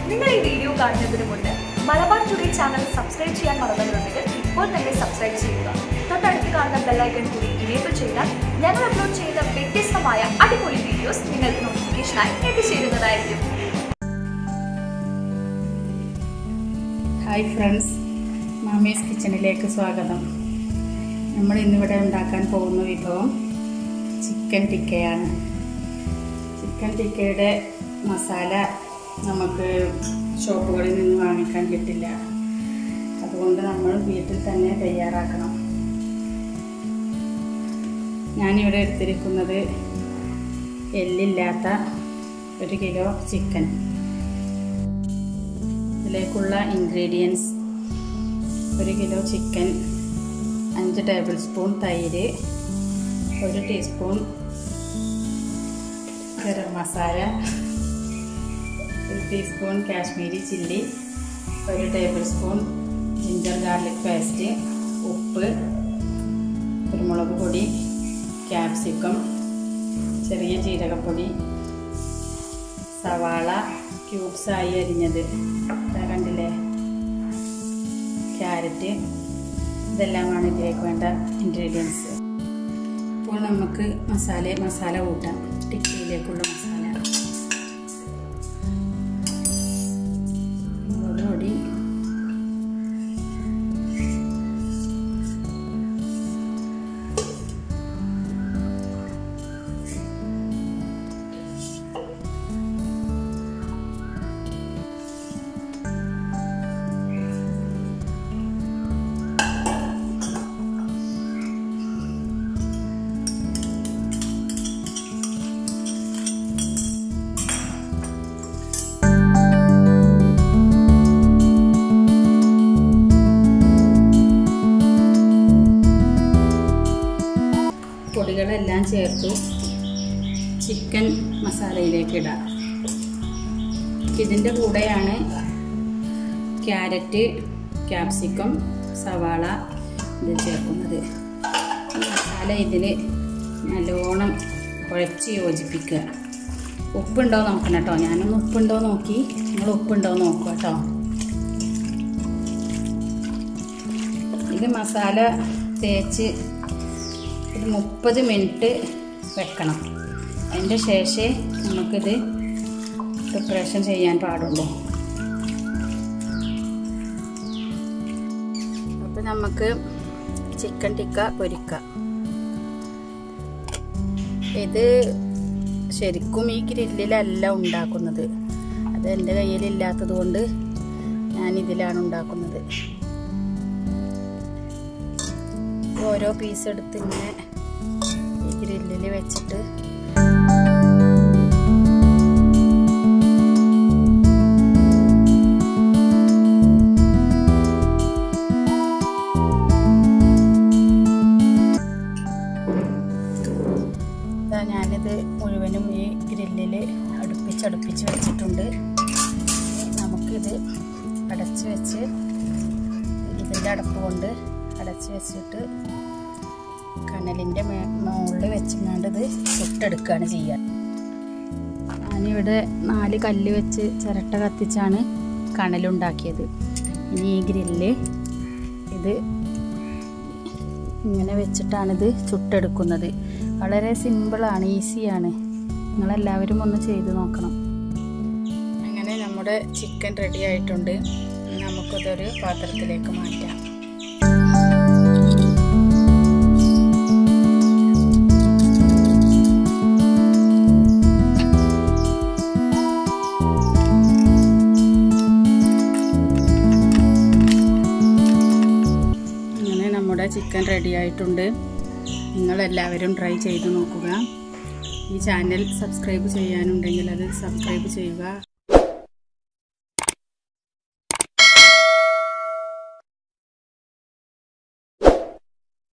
നിങ്ങൾ ഈ വീഡിയോ കാണുന്നതിന് മുൻപ് മലബാർ ടുഡേ ചാനൽ സബ്സ്ക്രൈബ് ചെയ്യാൻ മറന്നവരുണ്ടെങ്കിൽ ഇപ്പോൾ തന്നെ സബ്സ്ക്രൈബ് ചെയ്യുക തൊട്ടടുത്ത് കാണുന്ന ബെല്ലൈക്കൺ കൂടി ഇനേബിൾ ചെയ്താൽ ഞങ്ങൾ അപ്ലോഡ് ചെയ്യുന്ന വ്യത്യസ്തമായ അടിപൊളി വീഡിയോസ് നിങ്ങൾക്ക് നോട്ടിഫിക്കേഷനായി എത്തിച്ചേരുന്നതായിരിക്കും ഹായ് ഫ്രണ്ട്സ് മാമീസ് കിച്ചണിലേക്ക് സ്വാഗതം നമ്മൾ ഇന്നിവിടെ ഉണ്ടാക്കാൻ പോകുന്ന വിഭവം ചിക്കൻ ടിക്കയാണ് ചിക്കൻ ടിക്കയുടെ മസാല നമുക്ക് ഷോപ്പുകളിൽ നിന്ന് വാങ്ങിക്കാൻ കിട്ടില്ല അതുകൊണ്ട് നമ്മൾ വീട്ടിൽ തന്നെ തയ്യാറാക്കണം ഞാനിവിടെ എടുത്തിരിക്കുന്നത് എല്ലില്ലാത്ത ഒരു കിലോ ചിക്കൻ ഇതിലേക്കുള്ള ഇൻഗ്രീഡിയൻസ് ഒരു കിലോ ചിക്കൻ അഞ്ച് ടേബിൾ സ്പൂൺ തൈര് ഒരു ടീസ്പൂൺ ഗരം മസാല ഒരു ടീസ്പൂൺ കാശ്മീരി ചില്ലി ഒരു tablespoon ginger garlic paste ഉപ്പ് കുരുമുളക് പൊടി ക്യാപ്സിക്കം ചെറിയ ജീരകപ്പൊടി സവാള ക്യൂബ്സായി അരിഞ്ഞത് ഇതാ കണ്ടില്ലേ ക്യാരറ്റ് ഇതെല്ലാമാണ് ഇതിലേക്ക് വേണ്ട ഇൻഗ്രീഡിയൻസ് ഇപ്പോൾ നമുക്ക് മസാല മസാല കൂട്ടാം ടിക്കയിലേക്കുള്ള മസാല മുളക് പൊടി പൊടികളെല്ലാം ചേർത്തു ചിക്കൻ മസാലയിലേക്ക് ഇടാം ഇതിൻ്റെ കൂടെയാണ് ക്യാരറ്റ് ക്യാപ്സിക്കം സവാള ഇത് ചേർക്കുന്നത് ഈ മസാല ഇതിന് നല്ലോണം കുഴച്ച് യോജിപ്പിക്കുക ഉപ്പുണ്ടോ നോക്കണം കേട്ടോ ഞാനൊന്ന് ഉപ്പുണ്ടോ നോക്കി നിങ്ങൾ ഉപ്പുണ്ടോ നോക്കുക കേട്ടോ ഇത് മസാല തേച്ച് ഒരു മുപ്പത് മിനിറ്റ് വെക്കണം അതിൻ്റെ ശേഷമേ നമുക്കിത് പ്രിപ്പറേഷൻ ചെയ്യാൻ പാടുള്ളൂ അപ്പോൾ നമുക്ക് ചിക്കൻ ടിക്ക പൊരിക്കാം ഇത് ശരിക്കും ഈ ഗ്രില്ലിലല്ല ഉണ്ടാക്കുന്നത് അത് എൻ്റെ കയ്യിലില്ലാത്തത് കൊണ്ട് ഞാനിതിലാണ് ഉണ്ടാക്കുന്നത് ഓരോ പീസ് എടുത്ത് ഇങ്ങനെ ഈ ഗ്രില്ലിൽ വെച്ചിട്ട് ഇതാ ഞാനിത് മുഴുവനും ഈ ഗ്രില്ലിൽ അടുപ്പിച്ചടുപ്പിച്ച് വെച്ചിട്ടുണ്ട് നമുക്കിത് അടച്ച് വെച്ച് ഇതിൻ്റെ അടപ്പ് കൊണ്ട് അടച്ച് വെച്ചിട്ട് കനലിൻ്റെ മേ മുകളിൽ വെച്ചിങ്ങാണ്ട് ഇത് ചുട്ടെടുക്കുകയാണ് ചെയ്യുക ഞാനിവിടെ നാല് കല്ല് വെച്ച് ചിരട്ട കത്തിച്ചാണ് കനലുണ്ടാക്കിയത് ഇനി ഈ ഗ്രില്ല് ഇത് ഇങ്ങനെ വെച്ചിട്ടാണിത് ചുട്ടെടുക്കുന്നത് വളരെ സിമ്പിളാണ് ഈസിയാണ് നിങ്ങളെല്ലാവരും ഒന്ന് ചെയ്ത് നോക്കണം അങ്ങനെ നമ്മുടെ ചിക്കൻ റെഡി ആയിട്ടുണ്ട് ഇനി നമുക്കിതൊരു പാത്രത്തിലേക്ക് മാറ്റാം അങ്ങനെ നമ്മുടെ ചിക്കൻ റെഡി ആയിട്ടുണ്ട് നിങ്ങളെല്ലാവരും ട്രൈ ചെയ്ത് നോക്കുക ഈ ചാനൽ സബ്സ്ക്രൈബ് ചെയ്യാനുണ്ടെങ്കിൽ അത് സബ്സ്ക്രൈബ് ചെയ്യുക